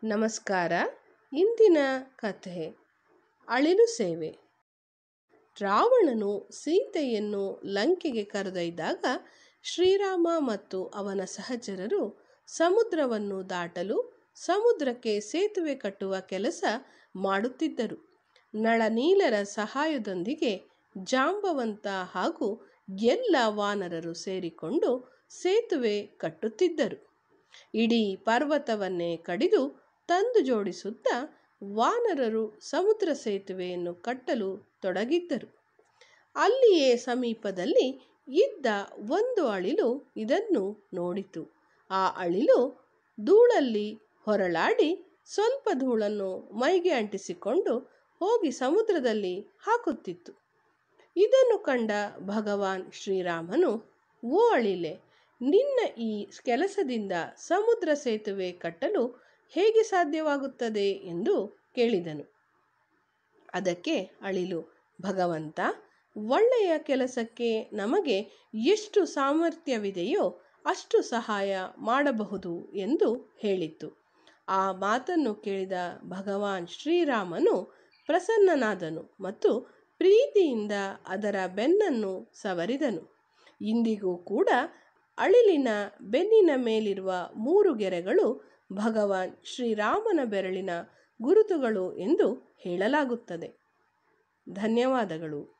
ನಮಸ್ಕಾರ ಇಂದಿನ ಕಥೆ ಅಳಿಲು ಸೇವೆ ರಾವಣನು ಸೀತೆಯನ್ನು ಲಂಕೆಗೆ ಕರೆದೊಯ್ದಾಗ ಶ್ರೀರಾಮ ಮತ್ತು ಅವನ ಸಹಚರರು ಸಮುದ್ರವನ್ನು ದಾಟಲು ಸಮುದ್ರಕ್ಕೆ ಸೇತುವೆ ಕಟ್ಟುವ ಕೆಲಸ ಮಾಡುತ್ತಿದ್ದರು ನಳನೀಲರ ಸಹಾಯದೊಂದಿಗೆ ಜಾಂಬವಂತ ಹಾಗೂ ಎಲ್ಲ ವಾನರರು ಸೇರಿಕೊಂಡು ಸೇತುವೆ ಕಟ್ಟುತ್ತಿದ್ದರು ಇಡೀ ಪರ್ವತವನ್ನೇ ಕಡಿದು ತಂದು ಜೋಡಿಸುತ್ತಾ ವಾನರರು ಸಮುದ್ರ ಸೇತುವೆಯನ್ನು ಕಟ್ಟಲು ತೊಡಗಿದ್ದರು ಅಲ್ಲಿಯೇ ಸಮೀಪದಲ್ಲಿ ಇದ್ದ ಒಂದು ಅಳಿಲು ಇದನ್ನು ನೋಡಿತು ಆ ಅಳಿಲು ಧೂಳಲ್ಲಿ ಹೊರಳಾಡಿ ಸ್ವಲ್ಪ ಧೂಳನ್ನು ಮೈಗೆ ಅಂಟಿಸಿಕೊಂಡು ಹೋಗಿ ಸಮುದ್ರದಲ್ಲಿ ಹಾಕುತ್ತಿತ್ತು ಇದನ್ನು ಕಂಡ ಭಗವಾನ್ ಶ್ರೀರಾಮನು ಓ ಅಳಿಲೆ ನಿನ್ನ ಈ ಕೆಲಸದಿಂದ ಸಮುದ್ರ ಸೇತುವೆ ಕಟ್ಟಲು ಹೇಗೆ ಸಾಧ್ಯವಾಗುತ್ತದೆ ಎಂದು ಕೇಳಿದನು ಅದಕ್ಕೆ ಅಳಿಲು ಭಗವಂತ ಒಳ್ಳೆಯ ಕೆಲಸಕ್ಕೆ ನಮಗೆ ಎಷ್ಟು ಸಾಮರ್ಥ್ಯವಿದೆಯೋ ಅಷ್ಟು ಸಹಾಯ ಮಾಡಬಹುದು ಎಂದು ಹೇಳಿತು ಆ ಮಾತನ್ನು ಕೇಳಿದ ಭಗವಾನ್ ಶ್ರೀರಾಮನು ಪ್ರಸನ್ನನಾದನು ಮತ್ತು ಪ್ರೀತಿಯಿಂದ ಅದರ ಬೆನ್ನನ್ನು ಸವರಿದನು ಇಂದಿಗೂ ಕೂಡ ಅಳಿಲಿನ ಬೆನ್ನಿನ ಮೇಲಿರುವ ಮೂರು ಗೆರೆಗಳು ಭಗವಾನ್ ಶ್ರೀರಾಮನ ಬೆರಳಿನ ಗುರುತುಗಳು ಎಂದು ಹೇಳಲಾಗುತ್ತದೆ ಧನ್ಯವಾದಗಳು